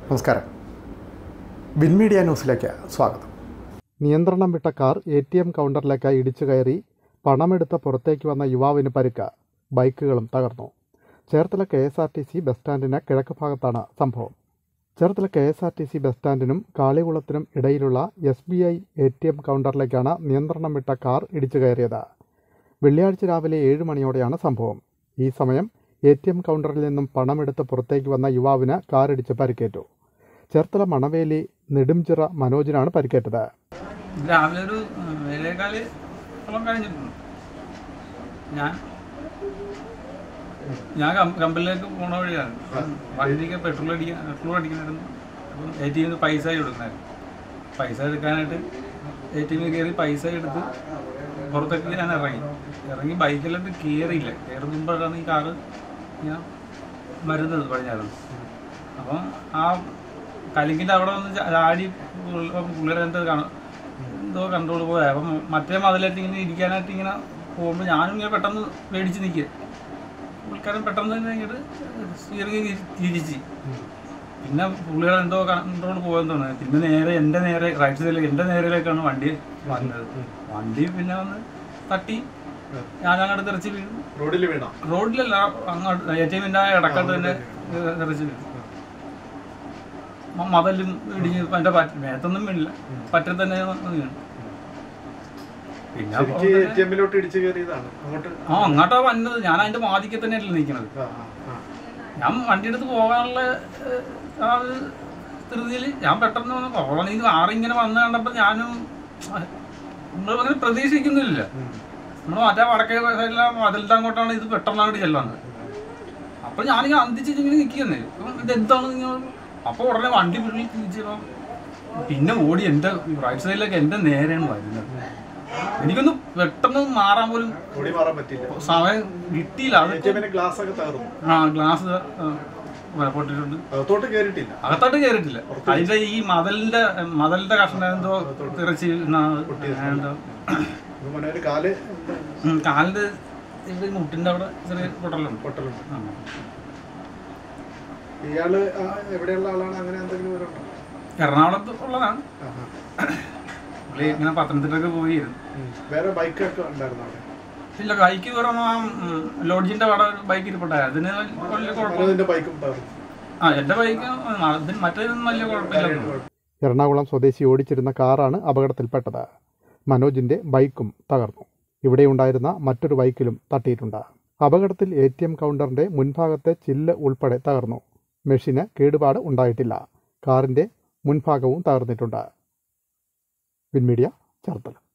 നമസ്കാരം വിൻമീഡിയ ന്യൂസിലേക്ക് സ്വാഗതം നിയന്ത്രണം വിട്ട കാർ എ ടി എം കൗണ്ടറിലേക്ക് ഇടിച്ചു കയറി പണമെടുത്ത് പുറത്തേക്ക് വന്ന യുവാവിന് പരിക്ക് ബൈക്കുകളും തകർന്നു Cherthala K S R T C bus സ്റ്റാൻഡിന് കിഴക്ക് ഭാഗത്താണ് സംഭവം Cherthala K S R T C bus സ്റ്റാൻഡിനും കാളികുളത്തിനും ഇടയിലുള്ള S B I A T M കൗണ്ടറിലേക്കാണ് നിയന്ത്രണം വിട്ട കാർ ഇടിച്ചു കയറിയത് വെള്ളിയാഴ്ച രാവിലെ ഏഴ് മണിയോടെയാണ് സംഭവം ഈ സമയം എ ടി എം കൗണ്ടറിൽ നിന്നും പണമെടുത്ത് പുറത്തേക്ക് വന്ന യുവാവിന് കാറിടിച്ച് പരിക്കേറ്റു ചേർത്തല മണവേലി നെടുംചിറ മനോജിനാണ് പരിക്കേറ്റത് രാവിലെ ഒരു ഏഴേകാല് ഓളം കഴിഞ്ഞിട്ടുണ്ട് ഞാൻ ഞാൻ കം- കമ്പനിയിലേക്ക് പോണ വഴിയാണ് വണ്ടിക്ക് പെട്രോൾ അടിക്കാൻ പെട്രോൾ അടിക്കണമായിരുന്നു അപ്പം എ ടി എമ്മിൽ പൈസ കൊടുക്കണമായിരുന്നു പൈസ എടുക്കാനായിട്ട് എ ടി എമ്മിൽ കയറി പൈസ എടുത്ത് പുറത്തേക്ക് ഞാൻ ഇറങ്ങി ഇറങ്ങി ബൈക്കിലോട്ട് കയറിയില്ല കയറുമ്പോഴാണ് ഈ കാറ് ഞാൻ മരുന്നത് പടിഞ്ഞാറുണ്ട് അപ്പം ആ കലിങ്കിൻ്റെ അവിടെ വന്ന് ചാ- ചാടി പുള്ളിയുടെ എന്തോ കാണാം എന്തോ കൺട്രോൾ പോയ അപ്പം മറ്റേ മതിലായിട്ട് ഇങ്ങനെ ഇരിക്കാനായിട്ട് ഇങ്ങനെ പോകുമ്പോൾ ഞാനും ഇങ്ങനെ പെട്ടെന്ന് പേടിച്ച് നിൽക്കുക പുള്ളിക്കാരൻ പെട്ടെന്ന് തന്നെ ഇങ്ങോട്ട് സ്റ്റിയറിംഗ് തിരിച്ച് പിന്നെ പുള്ളിയുടെ എന്തോ കൺട്രോൾ പോയെന്ന് തോന്നുന്നത് പിന്നെ നേരെ എൻ്റെ നേരെ റൈറ്റ് സൈഡിലേക്ക് എൻ്റെ നേരെയിലേക്കാണ് വണ്ടി വന്നത് വണ്ടി പിന്നെ വന്ന് തട്ടി ഞാൻ അങ്ങോട്ട് തെറിച്ച് വീണു റോഡിൽ വീണോ റോഡിലല്ല അങ്ങോട്ട് എ ടി എമ്മിൻ്റെ ഇടക്കത്ത് തന്നെ തെറിച്ച് വീണു മ- മതലും ഇടിഞ്ഞ് എൻ്റെ പറ്റ മേത്തൊന്നും വീണില്ല പറ്റ തന്നെ വന്ന് വീണു പിന്നെ അപ്പൊ ശരിക്ക് എ ടി എമ്മിലോട്ട് ഇടിച്ചു കയറിയതാണ് അങ്ങോട്ട് ആ അങ്ങോട്ടാ വന്നത് ഞാൻ അതിന്റെ വാതിക്കൽ തന്നെയല്ലേ നിൽക്കുന്നത് ആ, ആ, ആ. ഞാൻ വണ്ടി എടുത്ത് പോകാനുള്ള ഏഹ്, ആ ഒരു ധൃതിയിൽ ഞാൻ പെട്ടെന്ന് വന്ന് കോളനി ആറിങ്ങനെ വന്ന് കണ്ടപ്പോൾ ഞാനും നമ്മൾ അങ്ങനെ പ്രതീക്ഷിക്കുന്നില്ല ഉം. നമ്മൾ മറ്റേ വടക്കേ സൈഡിലെ മതിലിൻ്റെ അങ്ങോട്ടാണ് ഇത് പെട്ടെന്ന് അങ്ങോട്ട് ചെല്ലുന്നത് അപ്പോൾ ഞാനിങ്ങനെ അന്തിച്ചിട്ട് ഇങ്ങനെ നിൽക്കുന്നേ അപ്പം ഇത് എന്താണ് നിങ്ങൾ അപ്പോൾ ഉടനെ വണ്ടി പിള്ളി തിരിച്ചപ്പോൾ പിന്നെ ഓടി എൻ്റെ റൈറ്റ് സൈഡിലേക്ക് എൻ്റെ നേരെയാണ് വരുന്നത് എനിക്കൊന്ന് പെട്ടെന്ന് മാറാൻ പോലും ഓടി മാറാൻ പറ്റില്ല സമയം കിട്ടിയില്ല അത് എ ടി എമ്മിന്റെ ഗ്ലാസ് ഒക്കെ തകർന്നു ആ ഗ്ലാസ് പൊട്ടിയിട്ടുണ്ട് അകത്തോട്ട് കയറിയിട്ടില്ല അകത്തോട്ട് കയറിയിട്ടില്ല അതിന്റെ ഈ മതലിന്റെ മതലിന്റെ കഷ്ണം എന്തോ തിറച്ച് എന്തോ ഇത് മോനെ ഒരു കാല് ഉം, കാലിന്റെ ഇവിടെ ഈ മുട്ടിന്റെ അവിടെ ചെറിയ പൊട്ടലുണ്ട് പൊട്ടലുണ്ട് ആ. ഇയാള് ആ, എവിടെയുള്ള ആളാണ് അങ്ങനെ എന്തെങ്കിലും വിവരമുണ്ടോ എറണാകുളത്ത് ഉള്ളതാണ് ആഹാ. പുള്ളി ഇങ്ങനെ പത്തനംതിട്ടൊക്കെ പോയിരുന്നു ഉം. വേറെ ബൈക്കൊക്കെ ഉണ്ടായിരുന്നു അവിടെ ഇല്ല ബൈക്ക് വെറും ആ ഉം, ലോഡ്ജിന്റെ അവിടെ ഒരു ബൈക്ക് ഇരിപ്പുണ്ടായി അതിന് വലിയ കുഴപ്പം മനോജിന്റെ ബൈക്കും തകർന്നു ആ എന്റെ ബൈക്ക് അതിന് മറ്റേതൊന്നും വലിയ കുഴപ്പമില്ല എറണാകുളം സ്വദേശി ഓടിച്ചിരുന്ന കാറാണ് അപകടത്തിൽപ്പെട്ടത് മനോജിന്റെ ബൈക്കും തകർന്നു ഇവിടെയുണ്ടായിരുന്ന മറ്റൊരു ബൈക്കിലും തട്ടിയിട്ടുണ്ട് അപകടത്തിൽ എ ടി എം കൗണ്ടറിന്റെ മുൻഭാഗത്തെ ചില്ല് ഉൾപ്പെടെ തകർന്നു മെഷീന് കേടുപാട് ഉണ്ടായിട്ടില്ല കാറിന്റെ മുൻഭാഗവും തകർന്നിട്ടുണ്ട് വിൻമീഡിയ ചേർത്തല